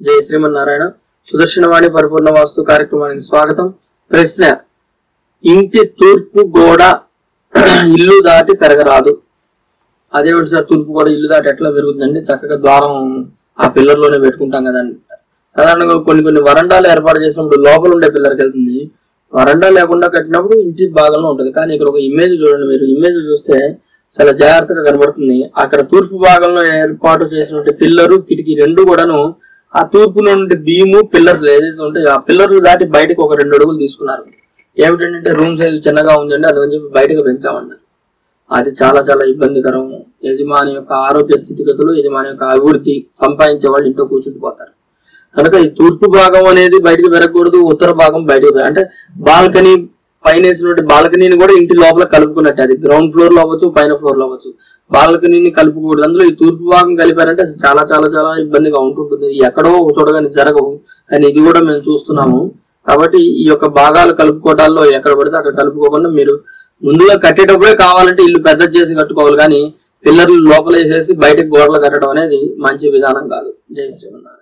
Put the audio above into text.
జై శ్రీమన్నారాయణ సుదర్శనవాణి పరిపూర్ణ వాస్తు కార్యక్రమానికి స్వాగతం ప్రశ్న ఇంటి తూర్పు గోడ ఇల్లు దాటి పెరగరాదు అదేమిటి సార్ తూర్పు గోడ ఇల్లు దాటి ఎట్లా పెరుగుతుందండి చక్కగా ద్వారం ఆ పిల్లర్లోనే పెట్టుకుంటాం కదండి సాధారణంగా కొన్ని కొన్ని వరండాలు ఏర్పాటు చేసినప్పుడు లోపల ఉండే పిల్లర్కి వెళ్తుంది వరండా లేకుండా కట్టినప్పుడు ఇంటి భాగంలో ఉంటుంది కానీ ఇక్కడ ఒక ఇమేజ్ చూడండి మీరు ఇమేజ్ చూస్తే చాలా జాగ్రత్తగా కనబడుతుంది అక్కడ తూర్పు భాగంలో ఏర్పాటు చేసినటువంటి పిల్లరు కిటికీ రెండు కూడాను ఆ తూర్పు నుండి బీము పిల్లర్లు ఏదైతే ఉంటాయో ఆ పిల్లర్లు దాటి బయటకు ఒక రెండు అడుగులు తీసుకున్నారు ఏమిటంటే రూమ్ సైజ్ చిన్నగా ఉందండి అది కొంచెం బయటకు పెంచామన్నారు అది చాలా చాలా ఇబ్బందికరం యజమాని యొక్క ఆరోగ్య స్థితిగతులు యజమాని యొక్క అభివృద్ధి సంపాదించే వాళ్ళు ఇంట్లో కూర్చుండిపోతారు కనుక ఈ తూర్పు భాగం అనేది బయటకు పెరగకూడదు ఉత్తర భాగం బయటకు పెరగ- అంటే బాల్కనీ పైన వేసినటువంటి బాల్కనీని కూడా ఇంటి లోపల కలుపుకున్నట్టు అది గ్రౌండ్ ఫ్లోర్ లో అవ్వచ్చు పైన ఫ్లోర్ లో అవ్వచ్చు బాల్కనీని కలుపుకూడదు అందులో ఈ తూర్పు భాగం కలిపారంటే అసలు చాలా చాలా చాలా ఇబ్బందిగా ఉంటుంటుంది ఎక్కడో ఒక చోట కానీ జరగవు కానీ ఇది కూడా మేము చూస్తున్నాము కాబట్టి ఈ యొక్క భాగాలు కలుపుకోవటాల్లో ఎక్కడ పడితే అక్కడ కలుపుకోకుండా మీరు ముందుగా కట్టేటప్పుడే కావాలంటే ఇల్లు పెద్ద చేసి కట్టుకోవాలి కానీ పిల్లర్లు లోపల వేసేసి బయటకు గోడలు కట్టడం అనేది మంచి విధానం కాదు జై శ్రీమన్నారాయణ